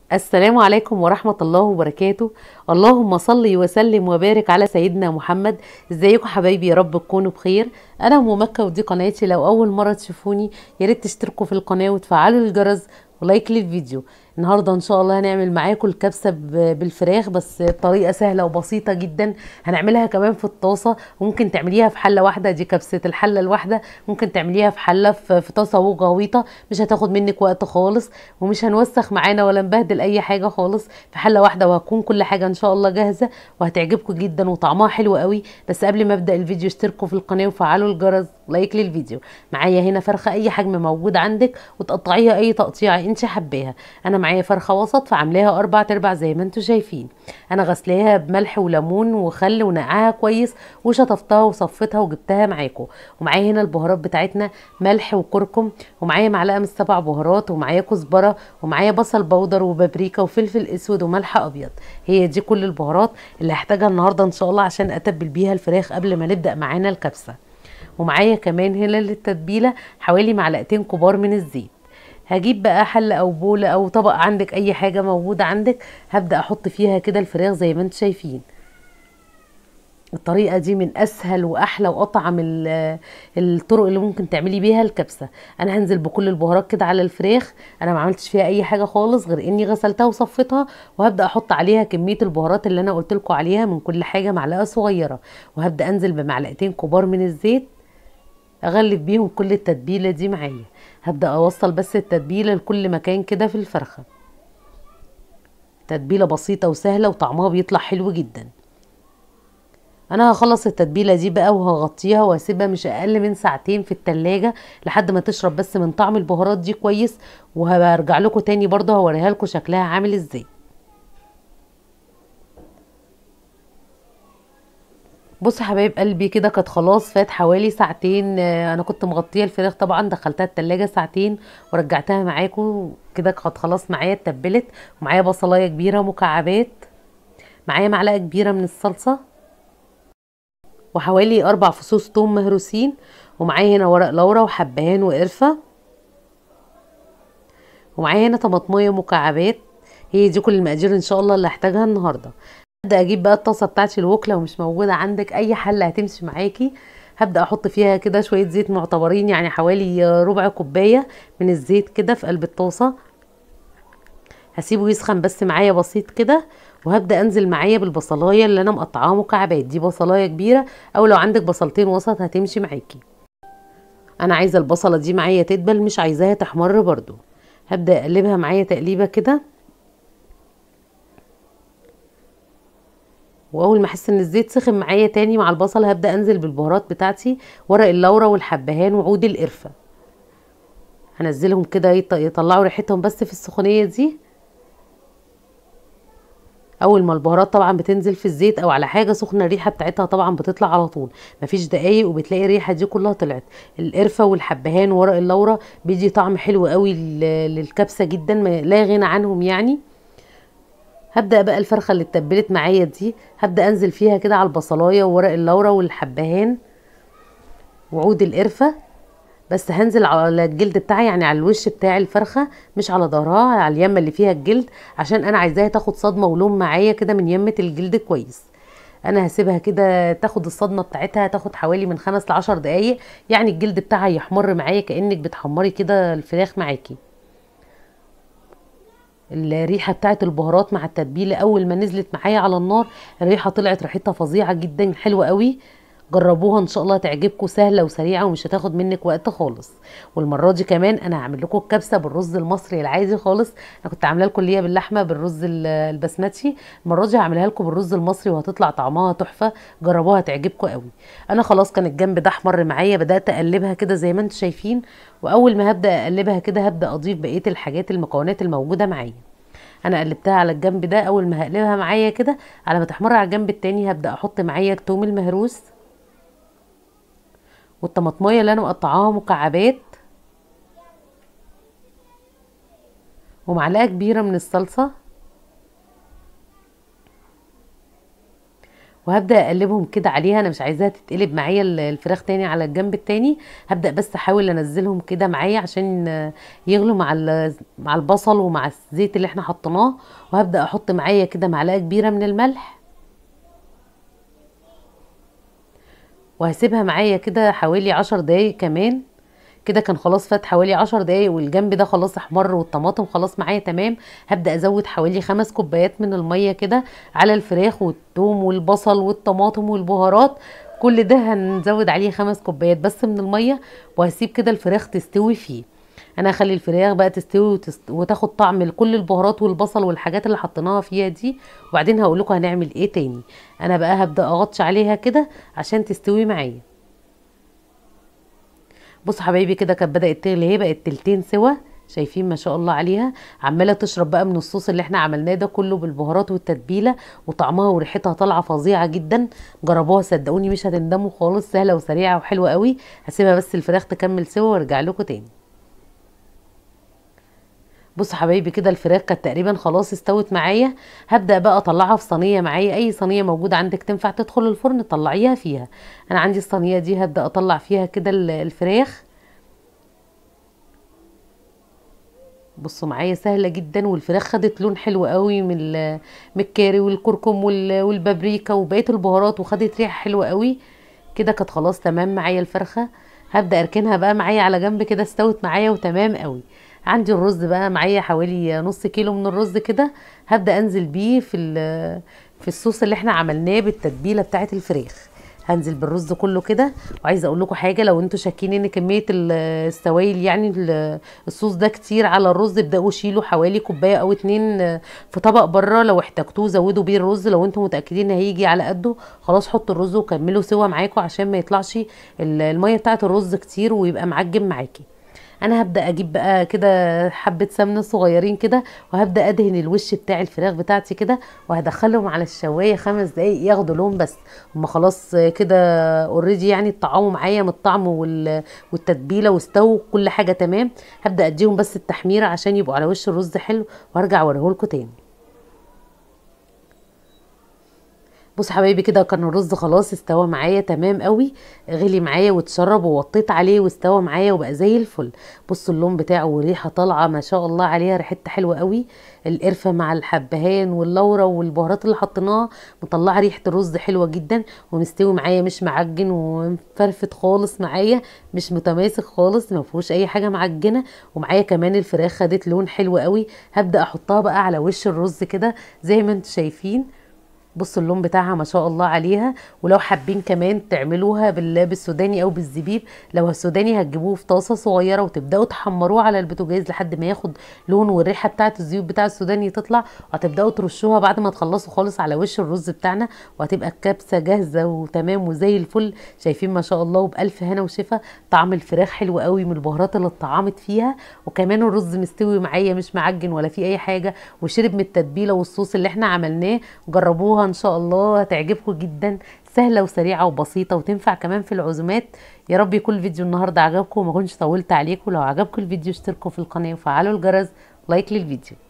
السلام عليكم ورحمة الله وبركاته اللهم صل وسلم وبارك على سيدنا محمد ازيكم حبايبي يا رب تكونوا بخير انا ام مكة ودي قناتي لو اول مرة تشوفوني يا ريت تشتركوا في القناة وتفعلوا الجرس ولايك للفيديو النهارده ان شاء الله هنعمل معاكم الكبسه ب- بالفراخ بس بطريقه سهله وبسيطه جدا هنعملها كمان في الطاسه وممكن تعمليها في حله واحده دي كبسه الحله الواحده ممكن تعمليها في حله في في طاسه وغويطه مش هتاخد منك وقت خالص ومش هنوسخ معانا ولا نبهدل اي حاجه خالص في حله واحده وهتكون كل حاجه ان شاء الله جاهزه وهتعجبكم جدا وطعمها حلو قوي بس قبل ما ابدا الفيديو اشتركوا في القناه وفعلوا الجرس لايك للفيديو معايا هنا فرخه اي حجم موجود عندك وتقطعيها اي تقطيعه انت حباها انا معايا فرخه وسط فعاملاها اربع تربع زي ما انتم شايفين انا غسلاها بملح وليمون وخل ونقعها كويس وشطفتها وصفتها وجبتها معاكم ومعايا هنا البهارات بتاعتنا ملح وكركم ومعايا معلقه من سبع بهارات ومعايا كزبره ومعايا بصل بودر وبابريكا وفلفل اسود وملح ابيض هي دي كل البهارات اللي هحتاجها النهارده ان شاء الله عشان اتبل بيها الفراخ قبل ما نبدا معانا الكبسه ومعايا كمان هنا للتتبيله حوالي معلقتين كبار من الزيت هجيب بقى حلة او بولة او طبق عندك اي حاجة موجودة عندك هبدأ احط فيها كده الفراخ زي ما انتم شايفين الطريقة دي من اسهل واحلى واطعم ال- الطرق اللي ممكن تعملي بيها الكبسة انا هنزل بكل البهارات كده على الفراخ انا ما عملتش فيها اي حاجة خالص غير اني غسلتها وصفتها وهبدأ احط عليها كمية البهارات اللي انا قلت لكم عليها من كل حاجة معلقة صغيرة وهبدأ انزل بمعلقتين كبار من الزيت اغلب بيهم كل التتبيله دي معايا هبدا اوصل بس التتبيله لكل مكان كده في الفرخه تتبيله بسيطه وسهله وطعمها بيطلع حلو جدا انا هخلص التتبيله دي بقى وهغطيها وهسيبها مش اقل من ساعتين في التلاجة لحد ما تشرب بس من طعم البهارات دي كويس وهرجع لكم تاني برضه هوريها لكم شكلها عامل ازاي بص يا حبايب قلبي كده كانت خلاص فات حوالي ساعتين آه، انا كنت مغطيه الفراخ طبعا دخلتها التلاجة ساعتين ورجعتها معاكم كده كانت خلاص معايا اتبلت ومعايا بصلايه كبيره مكعبات معايا معلقه كبيره من الصلصه وحوالي اربع فصوص توم مهروسين ومعايا هنا ورق لورا وحبهان وقرفه ومعايا هنا طماطميه مكعبات هي دي كل المقادير ان شاء الله اللي هحتاجها النهارده هبدا اجيب بقى الطاسه بتاعتي الوك لو مش موجوده عندك اي حله هتمشي معاكي هبدا احط فيها كده شويه زيت معتبرين يعني حوالي ربع كوبايه من الزيت كده في قلب الطاسه هسيبه يسخن بس معايا بسيط كده وهبدا انزل معايا بالبصلايه اللي انا مقطعاها مكعبات دي بصلايه كبيره او لو عندك بصلتين وسط هتمشي معاكي انا عايزه البصله دي معايا تدبل مش عايزاها تحمر برضو هبدا اقلبها معايا تقليبه كده واول ما احس ان الزيت سخن معايا تاني مع البصل هبدا انزل بالبهارات بتاعتي ورق اللورا والحبهان وعود القرفه هنزلهم كده يط- يطلعوا ريحتهم بس في السخونيه دي اول ما البهارات طبعا بتنزل في الزيت او على حاجه سخنه الريحه بتاعتها طبعا بتطلع على طول مفيش دقايق وبتلاقي الريحه دي كلها طلعت القرفه والحبهان وورق اللورا بيدي طعم حلو قوي لل- للكبسه جدا ما- لا غنى عنهم يعني هبدا بقى الفرخه اللي اتبلت معايا دي هبدا انزل فيها كده على البصلايه وورق اللورا والحبهان وعود القرفه بس هنزل على الجلد بتاعي يعني على الوش بتاع الفرخه مش على ظهرها على اليمه اللي فيها الجلد عشان انا عايزاها تاخد صدمه ولون معايا كده من يمه الجلد كويس انا هسيبها كده تاخد الصدمه بتاعتها تاخد حوالي من خمس لعشر دقايق يعني الجلد بتاعها يحمر معايا كانك بتحمري كده الفراخ معاكي الريحه بتاعت البهارات مع التتبيله اول ما نزلت معايا على النار الريحه طلعت ريحتها فظيعه جدا حلوه قوي جربوها ان شاء الله تعجبكم سهله وسريعه ومش هتاخد منك وقت خالص والمره دي كمان انا هعمل لكم الكبسه بالرز المصري العادي خالص انا كنت عامله لكم اللي هي باللحمه بالرز ال- البسمتي المره دي هعملها لكم بالرز المصري وهتطلع طعمها تحفه جربوها هتعجبكم قوي انا خلاص كان الجنب ده احمر معايا بدات اقلبها كده زي ما انتم شايفين واول ما هبدا اقلبها كده هبدا اضيف بقيه الحاجات المكونات الموجوده معايا انا قلبتها على الجنب ده اول ما هقلبها معايا كده على ما تحمر على الجنب التاني هبدا احط معايا التوم المهروس والطماطميه اللي انا مقطعاها مكعبات ومعلقه كبيره من الصلصه وهبدا اقلبهم كده عليها انا مش عايزاها تتقلب معايا الفراخ تاني على الجنب التاني هبدا بس احاول انزلهم كده معايا عشان يغلوا مع مع البصل ومع الزيت اللي احنا حطيناه وهبدا احط معايا كده معلقه كبيره من الملح وهسيبها معايا كده حوالي عشر دقايق كمان كده كان خلاص فات حوالي عشر دقايق والجنب ده خلاص احمر والطماطم خلاص معايا تمام هبدا ازود حوالي خمس كوبايات من الميه كده على الفراخ والثوم والبصل والطماطم والبهارات كل ده هنزود عليه خمس كوبايات بس من الميه وهسيب كده الفراخ تستوي فيه انا هخلي الفراخ بقى تستوي وتست... وتاخد طعم لكل البهارات والبصل والحاجات اللي حطيناها فيها دي وبعدين هقول لكم هنعمل ايه تاني انا بقى هبدا اغطش عليها كده عشان تستوي معايا بصوا حبايبي كده كانت بدات تغلي اهي بقت تلتين سوا شايفين ما شاء الله عليها عماله تشرب بقى من الصوص اللي احنا عملناه ده كله بالبهارات والتتبيله وطعمها وريحتها طالعه فظيعه جدا جربوها صدقوني مش هتندموا خالص سهله وسريعه وحلوه قوي هسيبها بس الفراخ تكمل سوا وارجع لكم تاني بصوا حبايبي كده الفراخ كانت تقريبا خلاص استوت معايا هبدا بقى اطلعها في صينيه معايا اي صينيه موجوده عندك تنفع تدخل الفرن طلعيها فيها انا عندي الصينيه دي هبدا اطلع فيها كده الفراخ بصوا معايا سهله جدا والفراخ خدت لون حلو قوي من من الكاري والكركم والبابريكا وبقيه البهارات وخدت ريحه حلوه قوي كده كانت خلاص تمام معايا الفرخه هبدا اركنها بقى معايا على جنب كده استوت معايا وتمام قوي عندي الرز بقى معايا حوالي نص كيلو من الرز كده هبدا انزل بيه في في الصوص اللي احنا عملناه بالتتبيله بتاعه الفراخ هنزل بالرز كله كده وعايزه اقول لكم حاجه لو انتوا شاكين ان كميه السوائل يعني الصوص ده كتير على الرز ابداوا شيلوا حوالي كوبايه او اتنين في طبق بره لو احتاجتوه زودوا بيه الرز لو انتوا متاكدين ان هيجي على قده خلاص حطوا الرز وكملوا سوا معاكم عشان ما يطلعش الميه بتاعه الرز كتير ويبقى معجن معاكي انا هبدا اجيب بقى كده حبه سمنه صغيرين كده وهبدا ادهن الوش بتاع الفراخ بتاعتي كده وهدخلهم على الشوايه خمس دقايق ياخدوا لون بس هما خلاص كده اوريدي يعني اتطعموا معايا من الطعم والتتبيله واستووا كل حاجه تمام هبدا اديهم بس التحميره عشان يبقوا على وش الرز حلو وارجع اوريهولكم تاني بص حبايبي كده كان الرز خلاص استوى معايا تمام قوي غلي معايا واتشرب ووطيت عليه واستوى معايا وبقى زي الفل بصوا اللون بتاعه وريحه طالعه ما شاء الله عليها ريحتها حلوه قوي القرفه مع الحبهان واللورة والبهارات اللي حطيناها مطلعه ريحه الرز حلوه جدا ومستوي معايا مش معجن ومفرفت خالص معايا مش متماسك خالص ما فيهوش اي حاجه معجنه ومعايا كمان الفراخ خدت لون حلو قوي هبدا احطها بقى على وش الرز كده زي ما انتم شايفين بصوا اللون بتاعها ما شاء الله عليها ولو حابين كمان تعملوها بالسوداني او بالزبيب لو السوداني هتجيبوه في طاسه صغيره وتبداوا تحمروه على البوتاجاز لحد ما ياخد لون والريحه بتاعه الزيوت بتاع السوداني تطلع وهتبداوا ترشوها بعد ما تخلصوا خالص على وش الرز بتاعنا وهتبقى الكبسه جاهزه وتمام وزي الفل شايفين ما شاء الله وبالف هنا وشفا طعم الفراخ حلو قوي من البهارات اللي اتطعمت فيها وكمان الرز مستوي معايا مش معجن ولا فيه اي حاجه وشرب من التتبيله والصوص اللي احنا عملناه جربوها ان شاء الله هتعجبكم جدا سهله وسريعه وبسيطه وتنفع كمان في العزومات يا رب يكون الفيديو النهارده عجبكم وما كنتش طولت عليكم لو عجبكم الفيديو اشتركوا في القناه وفعلوا الجرس لايك للفيديو